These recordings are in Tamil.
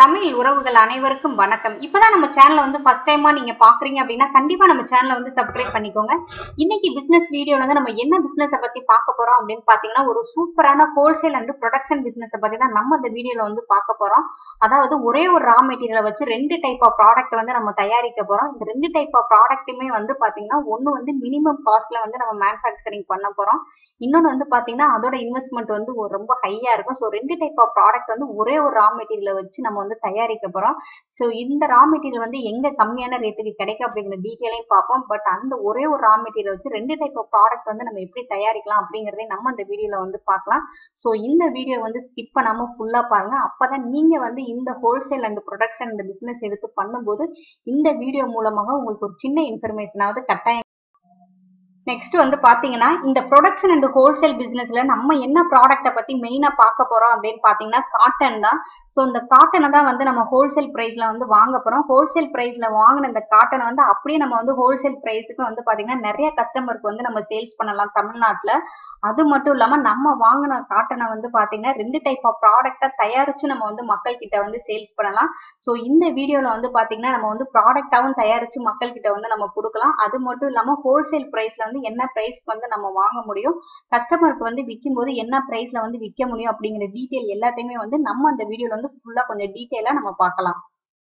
தமிழ் உறவுகள் அனைவருக்கும் வணக்கம் இப்பதான் நம்ம சேனலை வந்து ஃபர்ஸ்ட் டைமா நீங்க பாக்குறீங்க அப்படின்னா கண்டிப்பா நம்ம சேனலை வந்து சப்ஸ்கிரைப் பண்ணிக்கோங்க இன்னைக்கு பிசினஸ் வீடியோல வந்து நம்ம என்ன பிசினஸ் பத்தி பார்க்க போறோம் அப்படின்னு பாத்தீங்கன்னா ஒரு சூப்பரான ஹோல்சேல் அண்ட் ப்ரொடக்ஷன் பிசினஸ் பத்தி தான் நம்ம இந்த வீடியோல வந்து பார்க்க போறோம் அதாவது ஒரே ஒரு ரா மெட்டீரியலை வச்சு ரெண்டு டைப் ஆஃப் ப்ராடக்ட் வந்து நம்ம தயாரிக்க போறோம் இந்த ரெண்டு டைப் ஆஃப் ப்ராடக்ட்டுமே வந்து பாத்தீங்கன்னா ஒன்னு வந்து மினிமம் காஸ்ட்ல வந்து நம்ம மேனுஃபேக்சரிங் பண்ண போறோம் இன்னொன்னு வந்து பாத்தீங்கன்னா அதோட இன்வெஸ்ட்மெண்ட் வந்து ஒரு ரொம்ப ஹையா இருக்கும் ஸோ ரெண்டு டைப் ஆஃப் ப்ராடக்ட் வந்து ஒரே ஒரு ரா மெட்டீரியலை வச்சு நம்ம வந்து தயாரிக்க போறோம் ஸோ இந்த ரா மெட்டீரியல் வந்து எங்க கம்மியான ரேட்டுக்கு கிடைக்கும் அப்படிங்கிற டீட்டெயிலையும் பார்ப்போம் பட் அந்த ஒரே ஒரு ரா மெட்டீரியல் வச்சு ரெண்டு டைப் ஆஃப் ப்ராடக்ட் வந்து நம்ம எப்படி தயாரிக்கலாம் அப்படிங்கறதே நம்ம அந்த வீடியோல வந்து பார்க்கலாம் ஸோ இந்த வீடியோ வந்து ஸ்கிப் பண்ணாம ஃபுல்லா பாருங்க அப்பதான் நீங்க வந்து இந்த ஹோல்சேல் அண்ட் ப்ரொடக்ஷன் இந்த பிசினஸ் எடுத்து பண்ணும்போது இந்த வீடியோ மூலமாக உங்களுக்கு ஒரு சின்ன இன்ஃபர்மேஷனாவது கட்டாயம் நெக்ஸ்ட் வந்து பாத்தீங்கன்னா இந்த ப்ரொடக்ஷன் அண்ட் ஹோல்சேல் பிசினஸ்ல நம்ம என்ன ப்ராடக்ட்டை பத்தி மெயினா பார்க்க போறோம் அப்படின்னு பாத்தீங்கன்னா காட்டன் தான் ஸோ இந்த காட்டனை தான் வந்து நம்ம ஹோல்சேல் பிரைஸ்ல வந்து வாங்க போறோம் ஹோல்சேல் பிரைஸ்ல வாங்கின இந்த காட்டனை வந்து அப்படியே நம்ம வந்து ஹோல்சேல் பிரைஸுக்கு வந்து பாத்தீங்கன்னா நிறைய கஸ்டமருக்கு வந்து நம்ம சேல்ஸ் பண்ணலாம் தமிழ்நாட்டுல அது மட்டும் இல்லாம நம்ம வாங்கின காட்டனை வந்து பாத்தீங்கன்னா ரெண்டு டைப் ஆஃப் ப்ராடக்டா தயாரிச்சு நம்ம வந்து மக்கள் கிட்ட வந்து சேல்ஸ் பண்ணலாம் ஸோ இந்த வீடியோல வந்து பாத்தீங்கன்னா நம்ம வந்து ப்ராடக்டாவும் தயாரிச்சு மக்கள் கிட்ட வந்து நம்ம கொடுக்கலாம் அது மட்டும் இல்லாம ஹோல்சேல் பிரைஸ்ல வந்து என்ன பிரைஸ்க்கு வந்து நம்ம வாங்க முடியும் கஸ்டமருக்கு வந்து விற்கும் போது என்ன பிரைஸ்ல வந்து விற்க முடியும் அப்படிங்கிற டீட்டெயில் எல்லாத்தையுமே வந்து நம்ம அந்த வீடியோல வந்து ஃபுல்லா கொஞ்சம் டீட்டெயிலா நம்ம பார்க்கலாம்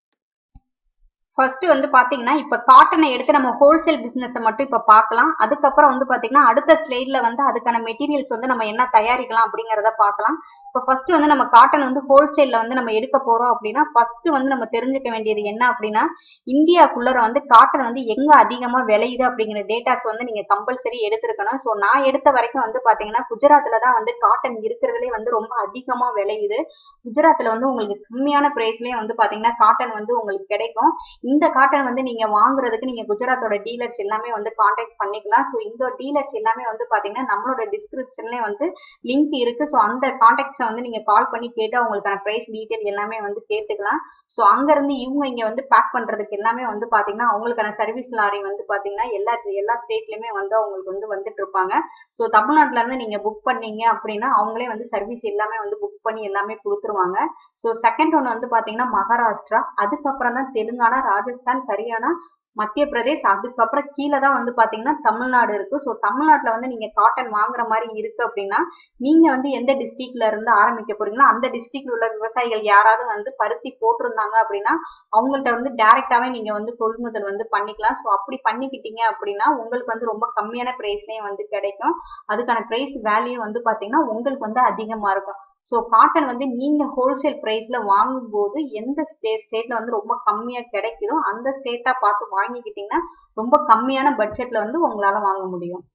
ஃபர்ஸ்ட் வந்து பாத்தீங்கன்னா இப்ப காட்டனை எடுத்து நம்ம ஹோல்சேல் பிசினஸ் மட்டும் இப்ப பார்க்கலாம் அதுக்கப்புறம் வந்து பாத்தீங்கன்னா அடுத்த ஸ்லைட்ல வந்து அதுக்கான மெட்டீரியல்ஸ் வந்து நம்ம என்ன தயாரிக்கலாம் அப்படிங்கறத பார்க்கலாம் இப்ப ஃபர்ஸ்ட் வந்து நம்ம காட்டன் வந்து ஹோல்சேல்ல வந்து நம்ம எடுக்க போறோம் அப்படின்னா ஃபர்ஸ்ட் வந்து நம்ம தெரிஞ்சுக்க வேண்டியது என்ன அப்படின்னா இந்தியாக்குள்ளர வந்து காட்டன் வந்து எங்க அதிகமா விளையுது அப்படிங்கிற டேட்டாஸ் வந்து நீங்க கம்பல்சரி எடுத்திருக்கணும் ஸோ நான் எடுத்த வரைக்கும் வந்து பாத்தீங்கன்னா குஜராத்ல தான் வந்து காட்டன் இருக்கிறதுலே வந்து ரொம்ப அதிகமா விளையுது குஜராத்ல வந்து உங்களுக்கு கம்மியான பிரைஸ்லயே வந்து பாத்தீங்கன்னா காட்டன் வந்து உங்களுக்கு கிடைக்கும் இந்த காட்டன் வந்து நீங்க வாங்குறதுக்கு நீங்க குஜராத்தோட டீலர்ஸ் எல்லாமே வந்து காண்டாக்ட் பண்ணிக்கலாம் ஸோ இந்த டீலர்ஸ் எல்லாமே வந்து பாத்தீங்கன்னா நம்மளோட டிஸ்கிரிப்ஷன்லயே வந்து லிங்க் இருக்கு ஸோ அந்த காண்டாக்ட்ஸை வந்து நீங்க கால் பண்ணி கேட்டு அவங்களுக்கான பிரைஸ் டீட்டெயில் எல்லாமே வந்து கேட்டுக்கலாம் ஸோ அங்க இருந்து இவங்க இங்க வந்து பேக் பண்றதுக்கு எல்லாமே வந்து பாத்தீங்கன்னா அவங்களுக்கான சர்வீஸ் லாரி வந்து பாத்தீங்கன்னா எல்லா எல்லா ஸ்டேட்லயுமே வந்து அவங்களுக்கு வந்து வந்துட்டு இருப்பாங்க ஸோ தமிழ்நாட்டுல இருந்து நீங்க புக் பண்ணீங்க அப்படின்னா அவங்களே வந்து சர்வீஸ் எல்லாமே வந்து புக் பண்ணி எல்லாமே கொடுத்துருவாங்க ஸோ செகண்ட் ஒன் வந்து பாத்தீங்கன்னா மகாராஷ்டிரா அதுக்கப்புறம் தான் தெலுங்கானா ராஜஸ்தான் ஹரியானா மத்திய பிரதேஷ் அதுக்கப்புறம் கீழே தான் வந்து பாத்தீங்கன்னா தமிழ்நாடு இருக்கு ஸோ தமிழ்நாட்டுல வந்து நீங்க காட்டன் வாங்குற மாதிரி இருக்கு அப்படின்னா நீங்க வந்து எந்த டிஸ்ட்ரிக்ட்ல இருந்து ஆரம்பிக்க போறீங்களோ அந்த டிஸ்ட்ரிக்ட்ல உள்ள விவசாயிகள் யாராவது வந்து பருத்தி போட்டிருந்தாங்க அப்படின்னா அவங்கள்ட்ட வந்து டைரக்டாவே நீங்க வந்து கொள்முதல் வந்து பண்ணிக்கலாம் ஸோ அப்படி பண்ணிக்கிட்டீங்க அப்படின்னா உங்களுக்கு வந்து ரொம்ப கம்மியான பிரைஸ்லயே வந்து கிடைக்கும் அதுக்கான பிரைஸ் வேல்யூ வந்து பாத்தீங்கன்னா உங்களுக்கு வந்து அதிகமா இருக்கும் ஸோ காட்டன் வந்து நீங்க ஹோல்சேல் பிரைஸ்ல வாங்கும்போது எந்த ஸ்டேட்ல வந்து ரொம்ப கம்மியா கிடைக்குதோ அந்த ஸ்டேட்டா பார்த்து வாங்கிக்கிட்டீங்கன்னா ரொம்ப கம்மியான பட்ஜெட்ல வந்து உங்களால வாங்க முடியும்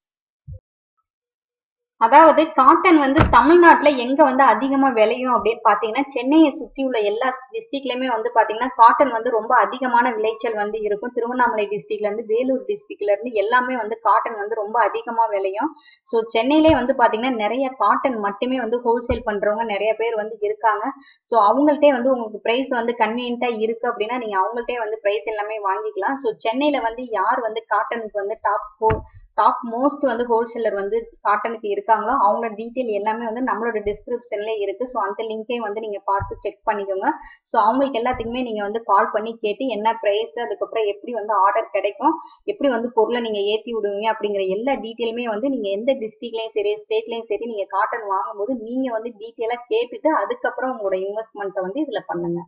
அதாவது காட்டன் வந்து தமிழ்நாட்டுல எங்க வந்து அதிகமா விளையும் அப்படின்னு பாத்தீங்கன்னா சென்னையை சுத்தி உள்ள எல்லா டிஸ்ட்ரிக்ட்லயுமே வந்து பாத்தீங்கன்னா காட்டன் வந்து ரொம்ப அதிகமான விளைச்சல் வந்து இருக்கும் திருவண்ணாமலை டிஸ்ட்ரிக்ட்ல இருந்து வேலூர் டிஸ்ட்ரிக்ட்ல இருந்து எல்லாமே வந்து காட்டன் வந்து ரொம்ப அதிகமா விளையும் ஸோ சென்னையிலே வந்து பாத்தீங்கன்னா நிறைய காட்டன் மட்டுமே வந்து ஹோல்சேல் பண்றவங்க நிறைய பேர் வந்து இருக்காங்க ஸோ அவங்கள்ட்டே வந்து உங்களுக்கு பிரைஸ் வந்து கன்வீனியன்ட்டா இருக்கு அப்படின்னா நீங்க அவங்கள்ட்டே வந்து பிரைஸ் எல்லாமே வாங்கிக்கலாம் ஸோ சென்னையில வந்து யார் வந்து காட்டனுக்கு வந்து டாப் ஃபோர் டாப் மோஸ்ட் வந்து ஹோல்சேலர் வந்து காட்டனுக்கு இருக்காங்களோ அவங்களோட டீட்டெயில் எல்லாமே வந்து நம்மளோட டிஸ்கிரிப்ஷன்ல இருக்கு ஸோ அந்த லிங்கையும் வந்து நீங்க பார்த்து செக் பண்ணிக்கோங்க ஸோ அவங்களுக்கு எல்லாத்துக்குமே நீங்க வந்து கால் பண்ணி கேட்டு என்ன பிரைஸ் அதுக்கப்புறம் எப்படி வந்து ஆர்டர் கிடைக்கும் எப்படி வந்து பொருளை நீங்க ஏத்தி விடுவீங்க அப்படிங்கிற எல்லா டீட்டெயிலுமே வந்து நீங்க எந்த டிஸ்ட்ரிக்ட்லயும் சரி ஸ்டேட்லயும் சரி நீங்க காட்டன் வாங்கும்போது நீங்க வந்து டீட்டெயிலா கேட்டுட்டு அதுக்கப்புறம் உங்களோட இன்வெஸ்ட்மெண்ட்டை வந்து இதுல பண்ணுங்க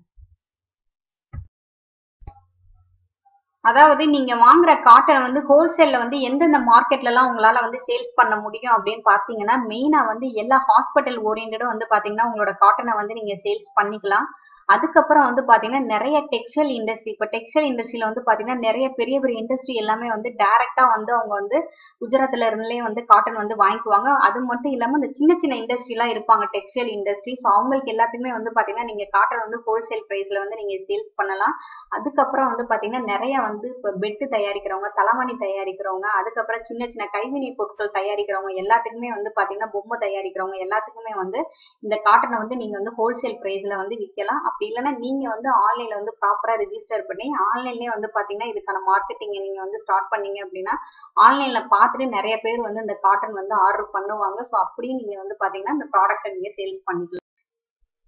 அதாவது நீங்க வாங்குற காட்டனை வந்து ஹோல்சேல்ல வந்து எந்தெந்த மார்க்கெட்ல எல்லாம் உங்களால வந்து சேல்ஸ் பண்ண முடியும் அப்படின்னு பாத்தீங்கன்னா மெயினா வந்து எல்லா ஹாஸ்பிட்டல் ஓரியன்டும் வந்து பாத்தீங்கன்னா உங்களோட காட்டனை வந்து நீங்க சேல்ஸ் பண்ணிக்கலாம் அதுக்கப்புறம் வந்து பாத்தீங்கன்னா நிறைய டெக்ஸ்டைல் இண்டஸ்ட்ரி இப்போ டெக்ஸ்டைல் இண்டஸ்ட்ரியில வந்து பாத்தீங்கன்னா நிறைய பெரிய பெரிய இண்டஸ்ட்ரி எல்லாமே வந்து டைரக்டா வந்து அவங்க வந்து குஜராத்ல இருந்துலே வந்து காட்டன் வந்து வாங்கிக்குவாங்க அது மட்டும் இல்லாம இந்த சின்ன சின்ன இண்டஸ்ட்ரி எல்லாம் இருப்பாங்க டெக்ஸ்டைல் இண்டஸ்ட்ரி ஸோ அவங்களுக்கு எல்லாத்துக்குமே வந்து பாத்தீங்கன்னா நீங்க காட்டன் வந்து ஹோல்சேல் பிரைஸ்ல வந்து நீங்க சேல்ஸ் பண்ணலாம் அதுக்கப்புறம் வந்து பாத்தீங்கன்னா நிறைய வந்து இப்போ பெட்டு தயாரிக்கிறவங்க தலைமணி தயாரிக்கிறவங்க அதுக்கப்புறம் சின்ன சின்ன கைவினை பொருட்கள் தயாரிக்கிறவங்க எல்லாத்துக்குமே வந்து பாத்தீங்கன்னா பொம்மை தயாரிக்கிறவங்க எல்லாத்துக்குமே வந்து இந்த காட்டனை வந்து நீங்க வந்து ஹோல்சேல் பிரைஸ்ல வந்து விற்கலாம் அப்படி இல்லைன்னா நீங்க வந்து ஆன்லைன்ல வந்து ப்ராப்பரா ரெஜிஸ்டர் பண்ணி ஆன்லைன்லயே வந்து பாத்தீங்கன்னா இதுக்கான மார்க்கெட்டிங் நீங்க வந்து ஸ்டார்ட் பண்ணீங்க அப்படின்னா ஆன்லைன்ல பார்த்துட்டு நிறைய பேர் வந்து இந்த காட்டன் வந்து ஆர்டர் பண்ணுவாங்க ஸோ அப்படியே நீங்க வந்து பாத்தீங்கன்னா இந்த ப்ராடக்ட்டை நீங்க சேல்ஸ் பண்ணிக்கலாம்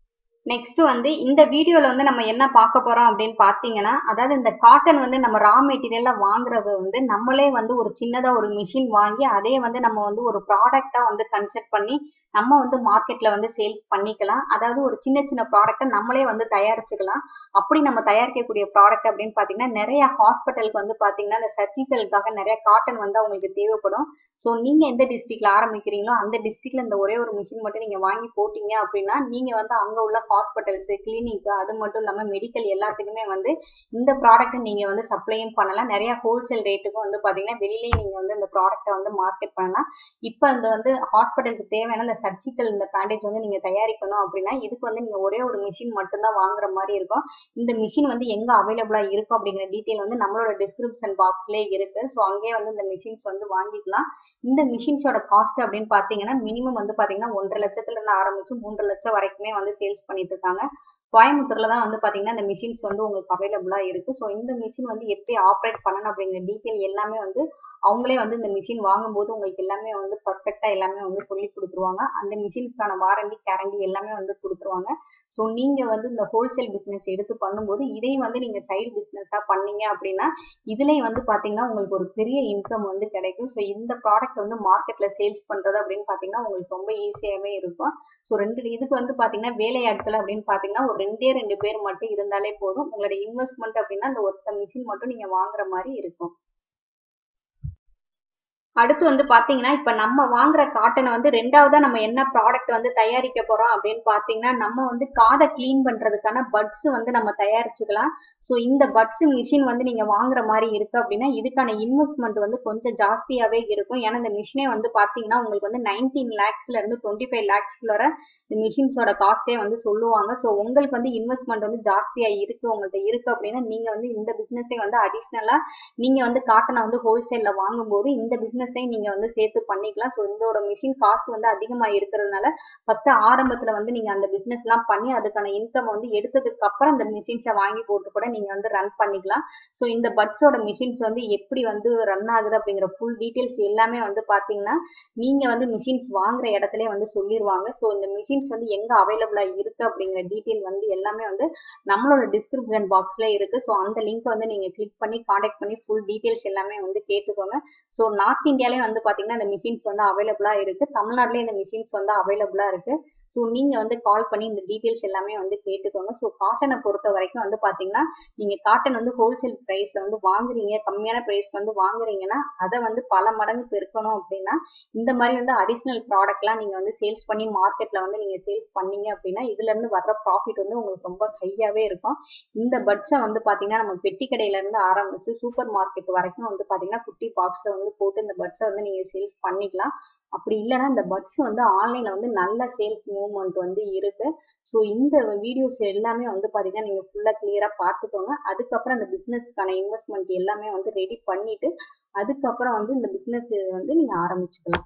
நெக்ஸ்ட் வந்து இந்த வீடியோல வந்து நம்ம என்ன பார்க்க போறோம் அப்படின்னு பாத்தீங்கன்னா அதாவது இந்த காட்டன் வந்து நம்ம ரா மெட்டீரியல்ல வாங்குறது வந்து நம்மளே வந்து ஒரு சின்னதா ஒரு மிஷின் வாங்கி அதே வந்து நம்ம வந்து ஒரு ப்ராடக்டா வந்து கன்செப்ட் பண்ணி நம்ம வந்து மார்க்கெட்ல வந்து சேல்ஸ் பண்ணிக்கலாம் அதாவது ஒரு சின்ன சின்ன ப்ராடக்ட்டை நம்மளே வந்து தயாரிச்சுக்கலாம் அப்படி நம்ம தயாரிக்கக்கூடிய ப்ராடக்ட் அப்படின்னு பாத்தீங்கன்னா நிறைய ஹாஸ்பிட்டலுக்கு வந்து பாத்தீங்கன்னா இந்த சர்ஜிக்கலுக்காக நிறைய காட்டன் வந்து அவங்களுக்கு தேவைப்படும் ஸோ நீங்க எந்த டிஸ்ட்ரிக்ட்ல ஆரம்பிக்கிறீங்களோ அந்த டிஸ்ட்ரிக்ட்ல இந்த ஒரே ஒரு மிஷின் மட்டும் நீங்க வாங்கி போட்டீங்க அப்படின்னா நீங்க வந்து அங்க உள்ள ஹாஸ்பிட்டல்ஸ் கிளினிக் அது மட்டும் இல்லாம மெடிக்கல் எல்லாத்துக்குமே வந்து இந்த ப்ராடக்ட் நீங்க வந்து சப்ளையும் பண்ணலாம் நிறைய ஹோல்சேல் ரேட்டுக்கும் வந்து பாத்தீங்கன்னா வெளியிலேயே நீங்க வந்து இந்த ப்ராடக்ட்டை வந்து மார்க்கெட் பண்ணலாம் இப்போ இந்த வந்து ஹாஸ்பிட்டலுக்கு தேவையான இந்த சர்ஜிக்கல் இந்த பேண்டேஜ் வந்து நீங்க தயாரிக்கணும் அப்படின்னா இதுக்கு வந்து நீங்க ஒரே ஒரு மிஷின் மட்டும்தான் வாங்குற மாதிரி இருக்கும் இந்த மிஷின் வந்து எங்க அவைலபிளா இருக்கும் அப்படிங்கிற டீட்டெயில் வந்து நம்மளோட டிஸ்கிரிப்ஷன் பாக்ஸ்லேயே இருக்கு ஸோ அங்கேயே வந்து இந்த மிஷின்ஸ் வந்து வாங்கிக்கலாம் இந்த மிஷின்ஸோட காஸ்ட் அப்படின்னு பாத்தீங்கன்னா மினிமம் வந்து பாத்தீங்கன்னா ஒன்றரை லட்சத்துல இருந்து ஆரம்பிச்சு மூன்று லட்சம் வரைக்குமே வந்து சேல்ஸ் பண்ணிட்டு இருக்காங்க கோயம்புத்தூர்ல தான் வந்து பாத்தீங்கன்னா இந்த மிஷின்ஸ் வந்து உங்களுக்கு அவைலபிளா இருக்கு ஸோ இந்த மிஷின் வந்து எப்படி ஆப்ரேட் பண்ணணும் அப்படிங்கிற டீட்டெயில் எல்லாமே வந்து அவங்களே வந்து இந்த மிஷின் வாங்கும்போது உங்களுக்கு எல்லாமே வந்து பர்ஃபெக்டா எல்லாமே வந்து சொல்லி கொடுத்துருவாங்க அந்த மிஷினுக்கான வாரண்டி கேரண்டி எல்லாமே வந்து கொடுத்துருவாங்க ஸோ நீங்க வந்து இந்த ஹோல்சேல் பிசினஸ் எடுத்து பண்ணும்போது இதையும் வந்து நீங்க சைடு பிசினஸா பண்ணீங்க அப்படின்னா இதுலயும் வந்து பாத்தீங்கன்னா உங்களுக்கு ஒரு பெரிய இன்கம் வந்து கிடைக்கும் ஸோ இந்த ப்ராடக்ட் வந்து மார்க்கெட்ல சேல்ஸ் பண்றது அப்படின்னு பாத்தீங்கன்னா உங்களுக்கு ரொம்ப ஈஸியாவே இருக்கும் ஸோ ரெண்டு இதுக்கு வந்து பாத்தீங்கன்னா வேலையாட்கள் அப்படின்னு பாத்தீங்கன்னா ஒரு ரெண்டே ரெண்டு பேர் மட்டும் இருந்தாலே போதும் உங்களோட இன்வெஸ்ட்மெண்ட் அப்படின்னா அந்த ஒத்த மிஷின் மட்டும் நீங்க வாங்குற மாதிரி இருக்கும் அடுத்து வந்து பாத்தீங்கன்னா இப்ப நம்ம வாங்குற காட்டனை வந்து ரெண்டாவதா நம்ம என்ன ப்ராடக்ட் வந்து தயாரிக்க போறோம் அப்படின்னு பாத்தீங்கன்னா நம்ம வந்து காதை கிளீன் பண்றதுக்கான பட்ஸ் வந்து நம்ம தயாரிச்சுக்கலாம் ஸோ இந்த பட்ஸ் மிஷின் வந்து நீங்க வாங்குற மாதிரி இருக்கு அப்படின்னா இதுக்கான இன்வெஸ்ட்மெண்ட் வந்து கொஞ்சம் ஜாஸ்தியாவே இருக்கும் ஏன்னா இந்த மிஷினே வந்து பாத்தீங்கன்னா உங்களுக்கு வந்து நைன்டீன் லேக்ஸ்ல இருந்து டுவெண்ட்டி ஃபைவ் லேக்ஸ்குள்ள இந்த மிஷின்ஸோட காஸ்டே வந்து சொல்லுவாங்க ஸோ உங்களுக்கு வந்து இன்வெஸ்ட்மெண்ட் வந்து ஜாஸ்தியா இருக்கு உங்கள்ட்ட இருக்கு அப்படின்னா நீங்க வந்து இந்த பிசினஸே வந்து அடிஷ்னலா நீங்க வந்து காட்டனை வந்து ஹோல்சேல்ல வாங்கும்போது இந்த பிசினஸ் பிசினஸையும் நீங்க வந்து சேர்த்து பண்ணிக்கலாம் ஸோ இதோட மிஷின் காஸ்ட் வந்து அதிகமா இருக்கிறதுனால ஃபர்ஸ்ட் ஆரம்பத்துல வந்து நீங்க அந்த பிசினஸ் எல்லாம் பண்ணி அதுக்கான இன்கம் வந்து எடுத்ததுக்கு அப்புறம் அந்த மிஷின்ஸை வாங்கி போட்டு கூட நீங்க வந்து ரன் பண்ணிக்கலாம் ஸோ இந்த பட்ஸோட மிஷின்ஸ் வந்து எப்படி வந்து ரன் ஆகுது அப்படிங்கிற ஃபுல் டீட்டெயில்ஸ் எல்லாமே வந்து பாத்தீங்கன்னா நீங்க வந்து மிஷின்ஸ் வாங்குற இடத்துல வந்து சொல்லிடுவாங்க ஸோ இந்த மிஷின்ஸ் வந்து எங்க அவைலபிளா இருக்கு அப்படிங்கிற டீட்டெயில் வந்து எல்லாமே வந்து நம்மளோட டிஸ்கிரிப்ஷன் பாக்ஸ்ல இருக்கு ஸோ அந்த லிங்க் வந்து நீங்க கிளிக் பண்ணி காண்டாக்ட் பண்ணி ஃபுல் டீட்டெயில்ஸ் எல்லாமே வந்து கேட்டுக்கோங்க ஸோ நார்த் இந்தியாலே வந்து பாத்தீங்கன்னா இந்த மிஷின்ஸ் வந்து அவைலபிளா இருக்கு தமிழ்நாட்டிலே இந்த மிஷின்ஸ் வந்து அவைலபிளா இருக்கு ஸோ நீங்க வந்து கால் பண்ணி இந்த டீட்டெயில்ஸ் எல்லாமே வந்து கேட்டுக்கோங்க ஸோ காட்டனை பொறுத்த வரைக்கும் வந்து பாத்தீங்கன்னா நீங்க காட்டன் வந்து ஹோல்சேல் பிரைஸ்ல வந்து வாங்குறீங்க கம்மியான பிரைஸ் வந்து வாங்குறீங்கன்னா அதை வந்து பல மடங்கு பெருக்கணும் அப்படின்னா இந்த மாதிரி வந்து அடிஷ்னல் ப்ராடக்ட்லாம் நீங்க வந்து சேல்ஸ் பண்ணி மார்க்கெட்ல வந்து நீங்க சேல்ஸ் பண்ணீங்க அப்படின்னா இதுல இருந்து வர்ற ப்ராஃபிட் வந்து உங்களுக்கு ரொம்ப ஹையாவே இருக்கும் இந்த பட்ஸை வந்து பாத்தீங்கன்னா நம்ம பெட்டி கடையில இருந்து ஆரம்பிச்சு சூப்பர் மார்க்கெட் வரைக்கும் வந்து பாத்தீங்கன்னா குட்டி பாக்ஸ்ல வந்து போட்டு இந்த பட்ஸை வந்து நீங்க சேல்ஸ் பண்ணிக்கலாம் அப்படி இல்லைன்னா இந்த பட்ஸ் வந்து ஆன்லைன்ல வந்து நல்ல சேல்ஸ் மூவ்மெண்ட் வந்து இருக்கு ஸோ இந்த வீடியோஸ் எல்லாமே வந்து பாத்தீங்கன்னா நீங்க ஃபுல்லா கிளியரா பார்த்துக்கோங்க அதுக்கப்புறம் இந்த பிசினஸ்க்கான இன்வெஸ்ட்மெண்ட் எல்லாமே வந்து ரெடி பண்ணிட்டு அதுக்கப்புறம் வந்து இந்த பிசினஸ் வந்து நீங்க ஆரம்பிச்சுக்கலாம்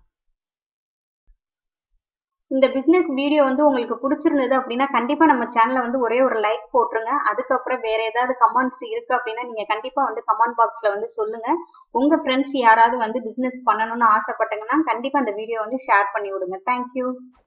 இந்த பிசினஸ் வீடியோ வந்து உங்களுக்கு பிடிச்சிருந்தது அப்படின்னா கண்டிப்பா நம்ம சேனல்ல வந்து ஒரே ஒரு லைக் போட்டுருங்க அதுக்கப்புறம் வேற ஏதாவது கமெண்ட்ஸ் இருக்கு அப்படின்னா நீங்க கண்டிப்பா வந்து கமெண்ட் பாக்ஸ்ல வந்து சொல்லுங்க உங்க ஃப்ரெண்ட்ஸ் யாராவது வந்து பிசினஸ் பண்ணணும்னு ஆசைப்பட்டாங்கன்னா கண்டிப்பா இந்த வீடியோ வந்து ஷேர் பண்ணி விடுங்க தேங்க்யூ